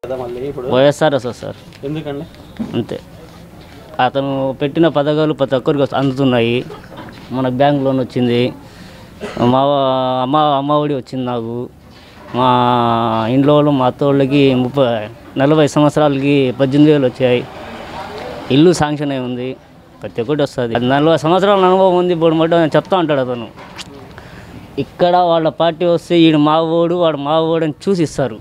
కదా మళ్ళీ ఇప్పుడు వైఎస్ఆర్ వస్తుంది సార్ ఎందుకండి అంతే అతను పెట్టిన పథకాలు ప్రతి ఒక్కరికి వస్తు- అందుతున్నాయి మన బ్యాంక్ లోన్ వచ్చింది మా అమ్మ అమ్మ ఒడి వచ్చింది నాకు మా ఇంట్లో వాళ్ళు మా అత్త వాళ్ళకి ముప్పై నలభై సంవత్సరాలకి పద్దెనిమిది వేలు వచ్చాయి ఇల్లు శాంక్షన్ అయి ఉంది ప్రతి ఒక్కటి వస్తుంది నలభై సంవత్సరాల అనుభవం ఉంది ఇప్పుడు మటు అని చెప్తా ఉంటాడు అతను ఇక్కడ వాళ్ళ పార్టీ వస్తే ఈడు మా ఓడు వాడు మా ఓడు అని చూసి ఇస్తారు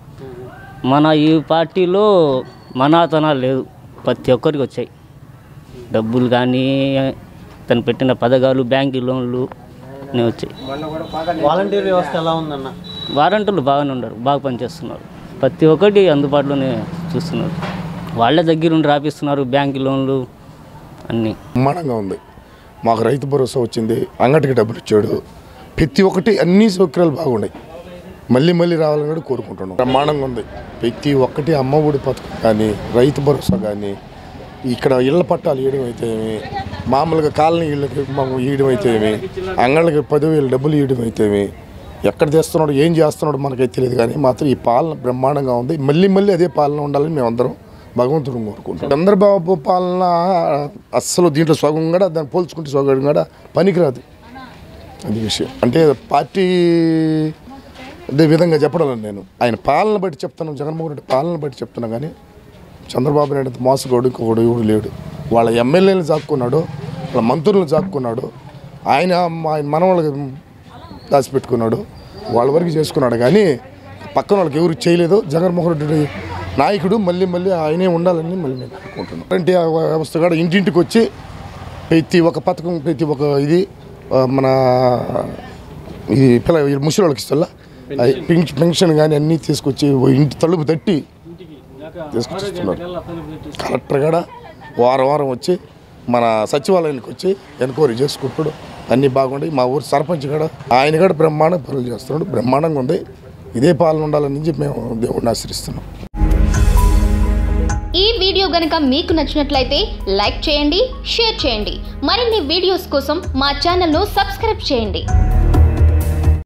మన ఈ పార్టీలో మనాతనాలు లేదు ప్రతి ఒక్కరికి వచ్చాయి డబ్బులు కానీ తను పెట్టిన పథకాలు బ్యాంక్ లోన్లు అన్నీ వచ్చాయి వాలంటీర్ వ్యవస్థ ఎలా ఉందన్న వారంటీలు బాగానే ఉన్నారు బాగా పనిచేస్తున్నారు ప్రతి ఒక్కటి అందుబాటులోనే చూస్తున్నారు వాళ్ళే దగ్గరుండి రాపిస్తున్నారు బ్యాంక్ లోన్లు అన్నీ బ్రహ్మాండంగా ఉంది మాకు రైతు భరోసా వచ్చింది అంగటికి డబ్బులు ఇచ్చాడు ప్రతి ఒక్కటి అన్ని సౌకర్యాలు బాగున్నాయి మళ్ళీ మళ్ళీ రావాలని కూడా కోరుకుంటున్నాం బ్రహ్మాండంగా ఉంది ప్రతి ఒక్కటి అమ్మ ఒడి పథకం కానీ రైతు భరోసా కానీ ఇక్కడ ఇళ్ల పట్టాలు ఇవ్వడం అయితే ఏమి మామూలుగా కాలనీ ఇళ్ళకి మాకు ఇవ్వడం అయితే ఏమి అంగళ్ళకి పదివేలు డబ్బులు ఇవ్వడం అయితే ఏమి ఎక్కడ తెస్తున్నాడు ఏం చేస్తున్నాడు మనకైతే తెలియదు కానీ మాత్రం ఈ పాలన బ్రహ్మాండంగా ఉంది మళ్ళీ మళ్ళీ అదే పాలన ఉండాలని మేమందరం భగవంతుడు కోరుకుంటాం చంద్రబాబు పాలన అస్సలు దీంట్లో సగం కూడా దాన్ని పోల్చుకుంటే సగం కూడా పనికిరాదు అది విషయం అంటే పార్టీ అదే విధంగా చెప్పడం లేదు నేను ఆయన పాలన బట్టి చెప్తున్నాను జగన్మోహన్ రెడ్డి పాలన బట్టి చెప్తున్నా కానీ చంద్రబాబు నాయుడు అంత మోసగోడు ఇంకొకడు ఎవడు లేడు వాళ్ళ ఎమ్మెల్యేలను చాక్కున్నాడు వాళ్ళ మంత్రులను చాక్కున్నాడు ఆయన ఆయన మనవాళ్ళకి దాచిపెట్టుకున్నాడు వాళ్ళ వరకు చేసుకున్నాడు కానీ పక్కన వాళ్ళకి ఎవరు చేయలేదు జగన్మోహన్ రెడ్డి నాయకుడు మళ్ళీ మళ్ళీ ఆయనే ఉండాలని మళ్ళీ మేము అనుకుంటున్నాం అంటే ఆ వ్యవస్థ కూడా ఇంటింటికి వచ్చి ప్రతి ఒక్క పథకం ప్రతి ఒక్క ఇది ఆ, మన ఈ పిల్ల ఈ ముసలి వాళ్ళకి ఇస్తా పెన్షన్ కానీ అన్నీ తీసుకొచ్చి ఓ ఇంటి తలుపు తట్టి తీసుకొచ్చి ఇస్తున్నారు కలెక్టర్ కూడా వారం వారం వచ్చి మన సచివాలయానికి వచ్చి ఎన్క్వైరీ చేసుకుంటాడు అన్నీ బాగుంటాయి మా ఊరు సర్పంచ్ కూడా ఆయన కూడా బ్రహ్మాండం పనులు చేస్తున్నాడు బ్రహ్మాండంగా ఉంది ఇదే పాలన ఉండాలని చెప్పి మేము దేవుడిని ఆశ్రయిస్తున్నాం ఈ వీడియో గనక మీకు నచ్చినట్లయితే లైక్ చేయండి షేర్ చేయండి మరిన్ని వీడియోస్ కోసం మా ఛానల్ను సబ్స్క్రైబ్ చేయండి